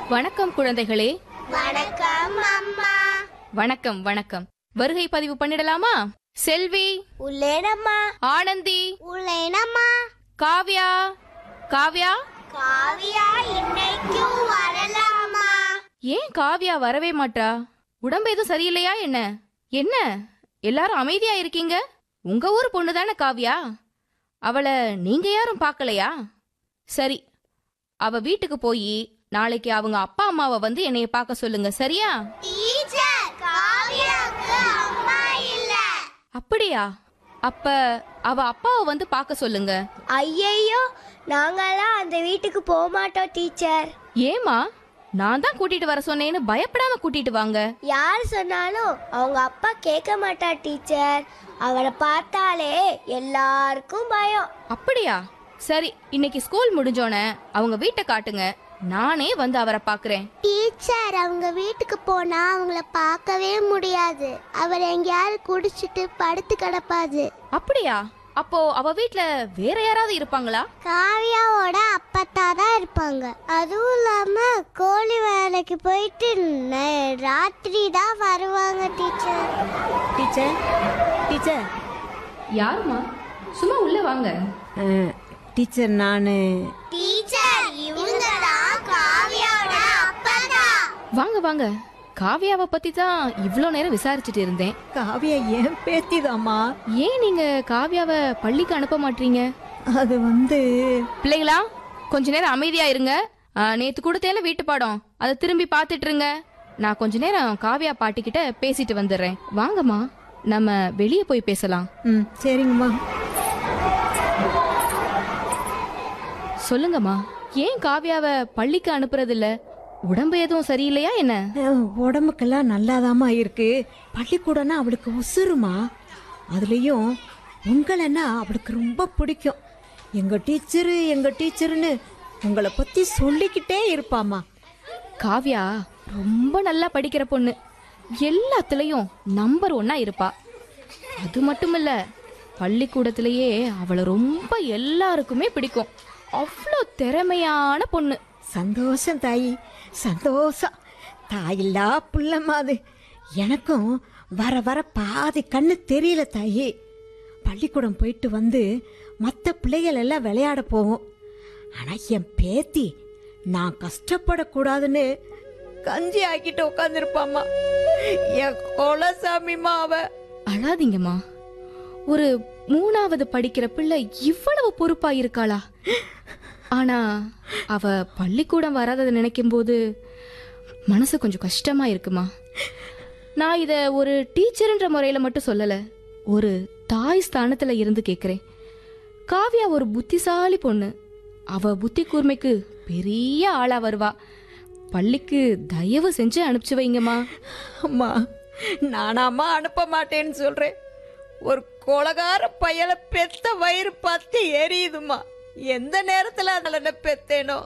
வணக்கம் குழந்தைகளே வணக்கம் அம்மா வணக்கம் வணக்கம் வருகை பதிவு பண்ணிடலாமா செல்வி உள்ளேனம்மா ஆனந்தி உள்ளேனம்மா காவ்யா காவ்யா காவியா இன்னைக்கும் வரலாமா ஏன் காவ்யா வரவே மாட்டா உடம்பு எதுவும் சரியில்லையா என்ன என்ன எல்லாரும் அமைதியா இருக்கீங்க உங்க ஊர் பொண்ணு தானே காவ்யா அவளை நீங்க யாரும் பார்க்கலையா சரி அவ வீட்டுக்கு போய் நாளைக்கு அவங்க அப்பா அம்மாவை வந்து என்னைய பார்க்க சொல்லுங்க சரியா டீச்சர் காவியாக்கு அம்மா இல்ல அப்படியா அப்ப அவ அப்பாவை வந்து பார்க்க சொல்லுங்க ஐயையோ நாங்கெல்லாம் அந்த வீட்டுக்கு போக மாட்டோம் டீச்சர் ஏமா நான் தான் கூட்டிட்டு வர சொன்னேன்னு பயப்படாம கூட்டிட்டு வாங்க யார் சொன்னாலும் அவங்க அப்பா கேட்க மாட்டா டீச்சர் அவளை பார்த்தாலே எல்லாருக்கும் பயம் அப்படியா சரி இன்னைக்கு ஸ்கூல் முடிஞ்சோனே அவங்க வீட்டை காட்டுங்க நானே வந்து அவரை பாக்குறேன் டீச்சர் அவங்க வீட்டுக்கு போனா அவங்கள பார்க்கவே முடியாது அவர் எங்கேயாவது குடிச்சிட்டு படுத்து கிடப்பாது அப்படியா அப்போ அவ வீட்ல வேற யாராவது இருப்பாங்களா காவியாவோட அப்பத்தா தான் இருப்பாங்க அதுவும் இல்லாம கோழி வேலைக்கு போயிட்டு ந- ராத்திரி தான் வருவாங்க டீச்சர் டீச்சர் டீச்சர் யாருமா சும்மா உள்ள வாங்க அஹ், டீச்சர் நான் டீச்சர் இவங்க தான் காவியாவோட அப்பா வாங்க வாங்க காவியாவை பத்தி தான் இவ்ளோ நேரம் விசாரிச்சுட்டு இருந்தேன் காவியா ஏன் பேத்திதாம்மா ஏன் நீங்க காவியாவை பள்ளிக்கு அனுப்ப மாட்டீங்க அது வந்து பிள்ளைங்களா கொஞ்ச நேரம் அமைதியா இருங்க ஆ, நேத்து கொடுத்தேல வீட்டு பாடம் அதை திரும்பி பார்த்துட்டு இருங்க நான் கொஞ்ச நேரம் காவியா பாட்டிக்கிட்ட பேசிட்டு வந்துடுறேன் வாங்கம்மா நம்ம வெளியே போய் பேசலாம் ம் சரிங்கம்மா சொல்லுங்கம்மா ஏன் காவியாவை பள்ளிக்கு அனுப்புறது இல்ல உடம்பு எதுவும் சரியில்லையா என்ன அஹ், உடம்புக்கெல்லாம் நல்லாதாம்மா இருக்கு பள்ளிக்கூடம்னா அவளுக்கு உசுருமா அதுலேயும் உங்களைன்னா அவளுக்கு ரொம்ப பிடிக்கும் எங்க டீச்சரு எங்க டீச்சருன்னு உங்களை பத்தி சொல்லிக்கிட்டே இருப்பாம்மா காவ்யா ரொம்ப நல்லா படிக்கிற பொண்ணு எல்லாத்துலயும் நம்பர் ஒன்னா இருப்பா அது மட்டும் இல்ல பள்ளிக்கூடத்திலேயே அவளை ரொம்ப எல்லாருக்குமே பிடிக்கும் அவ்வளோ திறமையான பொண்ணு சந்தோஷம் தாயி சந்தோஷம் தாயில்லா புள்ளம்மா அது எனக்கும் வர வர பாதி கண்ணு தெரியல தாயி பள்ளிக்கூடம் போயிட்டு வந்து மற்ற பிள்ளைகள் எல்லாம் விளையாட போவோம் ஆனா என் பேத்தி நான் கஷ்டப்படக்கூடாதுன்னு கஞ்சி ஆக்கிட்டு உட்காந்துருப்பாம்மா என் குலசாமிமா அவ அழாதீங்கம்மா ஒரு மூணாவது படிக்கிற பிள்ளை இவ்வளவு பொறுப்பா இருக்காளா ஆனா அவ பள்ளிக்கூடம் வராததை நினைக்கும் போது மனசு கொஞ்சம் கஷ்டமா இருக்குமா நான் இத ஒரு டீச்சர்ன்ற முறையில மட்டும் சொல்லல ஒரு தாய் ஸ்தானத்துல இருந்து கேக்குறேன் காவியா ஒரு புத்திசாலி பொண்ணு அவ புத்தி கூர்மைக்கு பெரிய ஆளா வருவா பள்ளிக்கு தயவு செஞ்சு அனுப்பிச்சு வைங்கம்மா அம்மா நானாம்மா அனுப்ப மாட்டேன்னு சொல்றேன் ஒரு கொலகார பயல பெத்த வயிறு பத்தி எரியுதுமா எந்த நேரத்துல அதில் பெத்தேனோ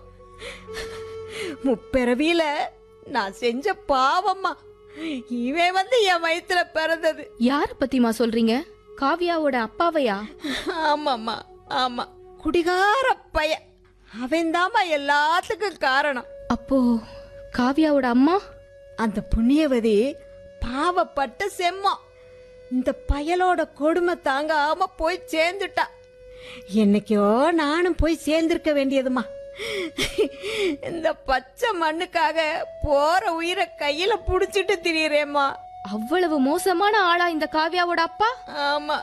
முப்பிறவியில நான் செஞ்ச பாவம்மா இவன் வந்து என் வயித்துல பிறந்தது யார பத்திமா சொல்றீங்க காவியாவோட அப்பாவையா ஆமாம்மா ஆமா குடிகார பைய அவன்தாம்மா எல்லாத்துக்கும் காரணம் அப்போ காவியாவோட அம்மா அந்த புண்ணியவதி பாவப்பட்ட செம்மம் இந்த பயலோட கொடுமை தாங்காம போய் சேர்ந்துட்டா என்னைக்கோ நானும் போய் சேர்ந்திருக்க வேண்டியதுமா இந்த பச்சை மண்ணுக்காக போற உயிரை கையில புடிச்சிட்டு திரியறேம்மா அவ்வளவு மோசமான ஆளா இந்த காவியாவோட அப்பா ஆமா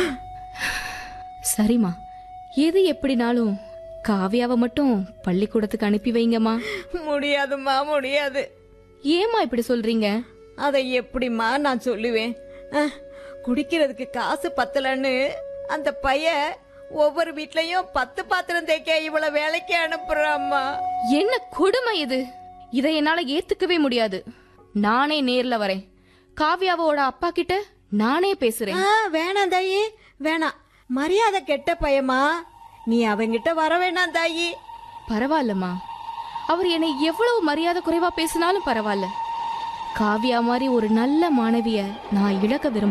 சரிம்மா எது எப்படினாலும் காவியாவை மட்டும் பள்ளிக்கூடத்துக்கு அனுப்பி வைங்கம்மா முடியாதும்மா முடியாது ஏம்மா இப்படி சொல்றீங்க அதை எப்படிம்மா நான் சொல்லுவேன் அஹ், குடிக்கிறதுக்கு காசு பத்தலன்னு அந்த பையன் ஒவ்வொரு வீட்லயும் பத்து பாத்திரம் தேய்க்க இவ்வளவு வேலைக்கு அனுப்புறாம்மா என்ன கொடுமை இது இதை என்னால ஏத்துக்கவே முடியாது நானே நேர்ல வரேன் காவியாவோட அப்பா கிட்ட நானே பேசுறேன் ஆ, வேணாம் தாயி வேணாம் மரியாதை கெட்ட பையமா நீ அவங்கிட்ட வர வேணாம் தாயி பரவாயில்லம்மா அவர் என்னை எவ்வளவு மரியாதை குறைவா பேசினாலும் பரவாயில்ல காவியா மாதிரி ஒரு நல்ல மாணவிய நான் இழக்க விரும்ப